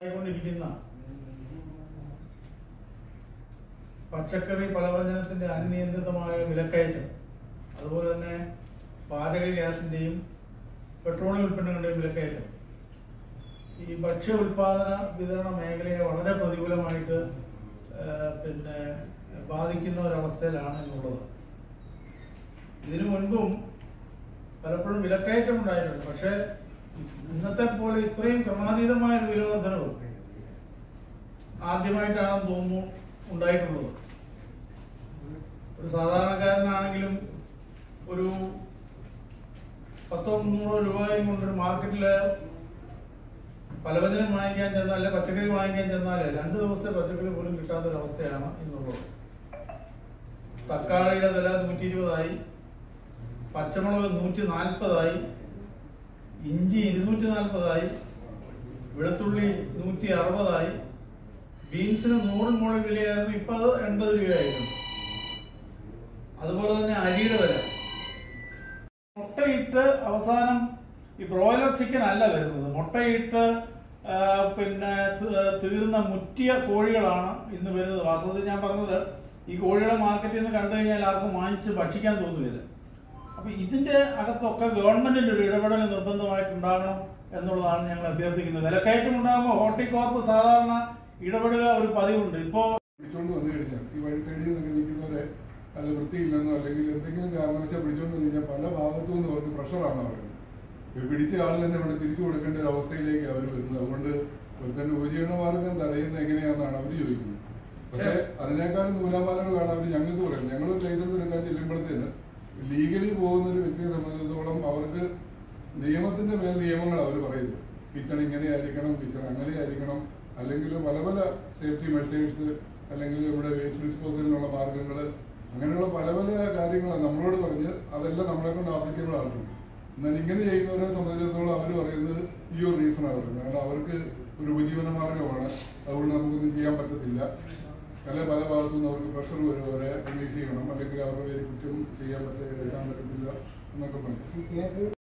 കൊണ്ടിരിക്കുന്ന പച്ചക്കറി പലവ്യഞ്ജനത്തിന്റെ അനിയന്ത്രിതമായ വിലക്കയറ്റം അതുപോലെ തന്നെ പാചക ഗ്യാസിന്റെയും പെട്രോളിയം ഉൽപ്പന്നങ്ങളുടെയും വിലക്കയറ്റം ഈ ഭക്ഷ്യ ഉൽപാദന വിതരണ മേഖലയെ വളരെ പ്രതികൂലമായിട്ട് ആ, പിന്നെ ബാധിക്കുന്ന ഒരവസ്ഥയിലാണ് എന്നുള്ളത് ഇതിനു മുൻപും പലപ്പോഴും വിലക്കയറ്റം ഉണ്ടായിട്ടുണ്ട് പക്ഷേ ഇന്നത്തെ പോലെ ഇത്രയും ക്രമാതീതമായ ഒരു വിലവർദ്ധനവ് ആദ്യമായിട്ടാണെന്ന് തോന്നുന്നു ഉണ്ടായിട്ടുള്ളത് ഒരു സാധാരണക്കാരനാണെങ്കിലും ഒരു പത്തോ മുന്നൂറോ രൂപയും കൊണ്ടൊരു മാർക്കറ്റില് പലവചനം വാങ്ങിക്കാൻ ചെന്നാൽ അല്ലെ പച്ചക്കറി വാങ്ങിക്കാൻ ചെന്നാൽ രണ്ട് ദിവസത്തെ പച്ചക്കറി പോലും കിട്ടാത്ത ഒരു അവസ്ഥയാണ് ഇന്നുള്ളത് തക്കാളിയുടെ വില നൂറ്റി ഇരുപതായി പച്ചമുളക് നൂറ്റി നാൽപ്പതായി ഇഞ്ചി ഇരുന്നൂറ്റി നാൽപ്പതായി വെളുത്തുള്ളി നൂറ്റി അറുപതായി ബീൻസിന് നൂറിന് മുകളിൽ വിലയായിരുന്നു ഇപ്പൊ അത് എൺപത് രൂപയായിരുന്നു അതുപോലെ തന്നെ അരിയുടെ വില മുട്ടയിട്ട് അവസാനം ഈ ബ്രോയിലർ ചിക്കൻ അല്ല വരുന്നത് മുട്ടയിട്ട് ആ, പിന്നെ ത- തീർന്ന മുറ്റിയ കോഴികളാണ് ഇന്ന് വരുന്നത് വാസ്തവത്തിൽ ഞാൻ പറഞ്ഞത് ഈ കോഴികളെ മാർക്കറ്റിൽ നിന്ന് കണ്ടു കഴിഞ്ഞാൽ ആർക്കും വാങ്ങിച്ച് ഭക്ഷിക്കാൻ തോന്നുകയില്ല അപ്പൊ ഇതിന്റെ അകത്തൊക്കെ ഗവൺമെന്റിന്റെ ഒരു ഇടപെടൽ നിർബന്ധമായിട്ടുണ്ടാകണം എന്നുള്ളതാണ് ഞങ്ങൾ അഭ്യർത്ഥിക്കുന്നത് വിലക്കയറ്റം ഉണ്ടാകുമ്പോൾ ഹോർട്ടികോർപ്പ് സാധാരണ ഇടപെടുക ഒരു പതിവുണ്ട് ഇപ്പോ പിടിച്ചോണ്ട് വന്നു കഴിഞ്ഞാൽ ഈ വഴി സൈഡിൽ നിന്നൊക്കെ നിൽക്കുന്നവരെ നല്ല വൃത്തിയില്ലെന്നോ അല്ലെങ്കിൽ എന്തെങ്കിലും കാരണവശാൽ പിടിച്ചോണ്ട് വന്നു കഴിഞ്ഞാൽ പല ഭാഗത്തു നിന്നും അവർക്ക് പ്രഷറാണ് പറയുന്നത് ഈ പിടിച്ച ആൾ തന്നെ ഇവിടെ തിരിച്ചു കൊടുക്കേണ്ട ഒരു അവസ്ഥയിലേക്ക് അവർ വരുന്നത് അതുകൊണ്ട് ഒരുത്തന്നെ ഉപജീവനമാർഗം തടയുന്നത് എങ്ങനെയാണെന്നാണ് അവർ ചോദിക്കുന്നത് പക്ഷേ അതിനേക്കാളും നൂലാമാലകളാണ് അവർ ഞങ്ങൾക്ക് പറയുന്നത് ഞങ്ങൾ ലൈസൻസ് എടുക്കാൻ ചെല്ലുമ്പോഴത്തേന് ലീഗലി പോകുന്ന ഒരു വ്യക്തിയെ സംബന്ധിച്ചിടത്തോളം അവർക്ക് നിയമത്തിന്റെ മേൽ നിയമങ്ങൾ അവർ പറയുന്നു കിച്ചൺ ഇങ്ങനെ ആയിരിക്കണം കിച്ചൺ അങ്ങനെ ആയിരിക്കണം അല്ലെങ്കിൽ പല പല സേഫ്റ്റി മെഷേഴ്സ് അല്ലെങ്കിൽ ഇവിടെ വേസ്റ്റ് ഡിസ്പോസലിനുള്ള മാർഗങ്ങൾ അങ്ങനെയുള്ള പല പല കാര്യങ്ങളാണ് നമ്മളോട് പറഞ്ഞ് അതെല്ലാം നമ്മളെ കൊണ്ട് ആപ്ലിക്കബിൾ ആക്കും എന്നാൽ ഇങ്ങനെ ചെയ്യുന്നവരെ സംബന്ധിച്ചിടത്തോളം അവർ പറയുന്നത് ഈ ഒരു റീസണാണ് പറയുന്നത് കാരണം അവർക്ക് ഒരു ഉപജീവന മാർഗമാണ് അതുകൊണ്ട് നമുക്കൊന്നും ചെയ്യാൻ പറ്റത്തില്ല പല പല ഭാഗത്തു നിന്ന് അവർക്ക് പ്രഷർ വരും അവരെ റിലീസ് ചെയ്യണം അല്ലെങ്കിൽ അവരുടെ പേര് കുറ്റം ചെയ്യാൻ പറ്റില്ല എടുക്കാൻ പറ്റത്തില്ല എന്നൊക്കെ പറഞ്ഞു